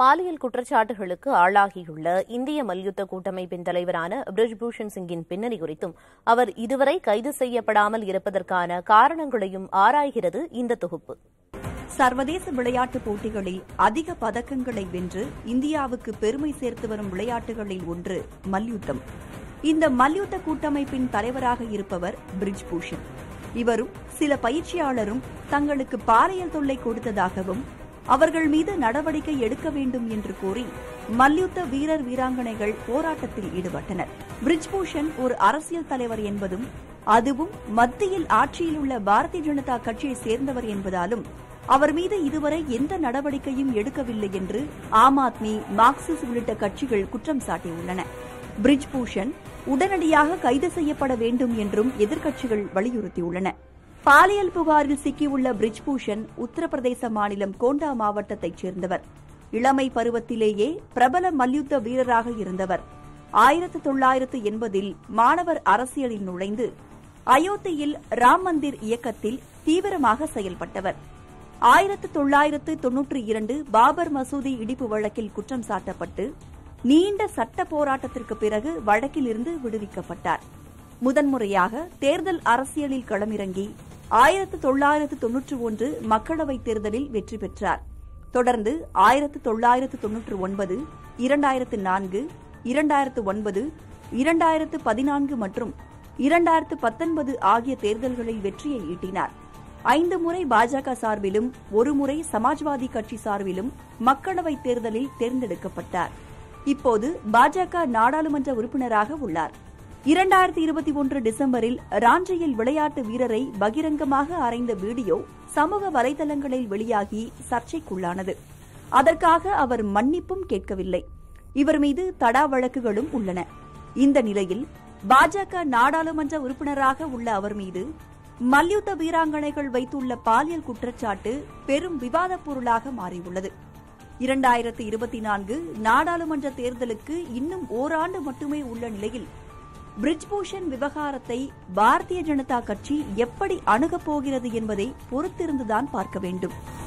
பாலியல் குற்றச்சாட்டுகளுக்கு ஆளாகியுள்ள இந்திய மல்யுத்த கூட்டமைப்பின் தலைவரான பிரிஜ்பூஷன் சிங்கின் பின்னணி குறித்தும் அவர் இதுவரை கைது செய்யப்படாமல் இருப்பதற்கான காரணங்களையும் ஆராய்கிறது இந்த தொகுப்பு சர்வதேச விளையாட்டுப் போட்டிகளில் அதிக பதக்கங்களை வென்று இந்தியாவுக்கு பெருமை சேர்த்து வரும் விளையாட்டுகளில் ஒன்று மல்யுத்தம் இந்த மல்யுத்த கூட்டமைப்பின் தலைவராக இருப்பவர் பிரிஜ்பூஷன் இவரும் சில பயிற்சியாளரும் தங்களுக்கு பாலியல் தொல்லை கொடுத்ததாகவும் அவர்கள் மீது நடவடிக்கை எடுக்க வேண்டும் என்று கூறி மல்யுத்த வீரர் வீராங்கனைகள் போராட்டத்தில் ஈடுபட்டனர் பிரிஜ்பூஷன் ஒரு அரசியல் தலைவர் என்பதும் அதுவும் மத்தியில் ஆட்சியில் உள்ள பாரதிய ஜனதா கட்சியை சேர்ந்தவர் என்பதாலும் அவர் மீது இதுவரை எந்த நடவடிக்கையும் எடுக்கவில்லை என்று ஆம் ஆத்மி மார்க்சிஸ்ட் உள்ளிட்ட கட்சிகள் குற்றம் சாட்டியுள்ளன பிரிஜ்பூஷன் உடனடியாக கைது செய்யப்பட வேண்டும் என்றும் எதிர்க்கட்சிகள் வலியுறுத்தியுள்ளன பாலியல் புகாரில் சிக்கியுள்ள பிரிஜ்பூஷன் உத்தரப்பிரதேச மாநிலம் கோண்டா மாவட்டத்தைச் சேர்ந்தவர் இளமை பருவத்திலேயே பிரபல மல்யுத்த வீரராக இருந்தவர் ஆயிரத்து தொள்ளாயிரத்து எண்பதில் மாணவர் அரசியலில் நுழைந்து அயோத்தியில் ராம் மந்திர் இயக்கத்தில் தீவிரமாக செயல்பட்டவர் ஆயிரத்து தொள்ளாயிரத்து தொன்னூற்றி இரண்டு பாபர் மசூதி இடிப்பு வழக்கில் குற்றம் சாட்டப்பட்டு நீண்ட சட்ட போராட்டத்திற்கு பிறகு வழக்கிலிருந்து விடுவிக்கப்பட்டார் முதன்முறையாக தேர்தல் அரசியலில் களமிறங்கி ஆயிரத்து தொள்ளாயிரத்து தொன்னூற்று ஒன்று மக்களவைத் தேர்தலில் வெற்றி பெற்றார் தொடர்ந்து ஆயிரத்து தொள்ளாயிரத்து தொன்னூற்று ஒன்பது இரண்டாயிரத்து நான்கு இரண்டாயிரத்து ஒன்பது இரண்டாயிரத்து பதினான்கு மற்றும் இரண்டாயிரத்து பத்தொன்பது ஆகிய தேர்தல்களில் வெற்றியை ஈட்டினார் ஐந்து முறை பாஜக சார்பிலும் ஒருமுறை சமாஜ்வாதி கட்சி சார்பிலும் மக்களவைத் தேர்தலில் தேர்ந்தெடுக்கப்பட்டார் இப்போது பாஜக நாடாளுமன்ற உறுப்பினராக உள்ளார் இரண்டாயிரத்தி இருபத்தி ஒன்று டிசம்பரில் ராஞ்சியில் விளையாட்டு வீரரை பகிரங்கமாக அறைந்த வீடியோ சமூக வலைதளங்களில் வெளியாகி சர்ச்சைக்குள்ளானது அதற்காக அவர் மன்னிப்பும் கேட்கவில்லை இவர் மீது தடா வழக்குகளும் உள்ளன இந்த நிலையில் பாஜக நாடாளுமன்ற உறுப்பினராக உள்ள அவர் மீது மல்யுத்த வீராங்கனைகள் வைத்துள்ள பாலியல் குற்றச்சாட்டு பெரும் விவாதப் பொருளாக மாறியுள்ளது இரண்டாயிரத்து இருபத்தி நான்கு நாடாளுமன்ற தேர்தலுக்கு இன்னும் ஓராண்டு மட்டுமே உள்ள நிலையில் பிரிஜ்பூஷன் விவகாரத்தை பாரதிய ஜனதா கட்சி எப்படி அணுகப் போகிறது என்பதை பொறுத்திருந்துதான் பார்க்க வேண்டும்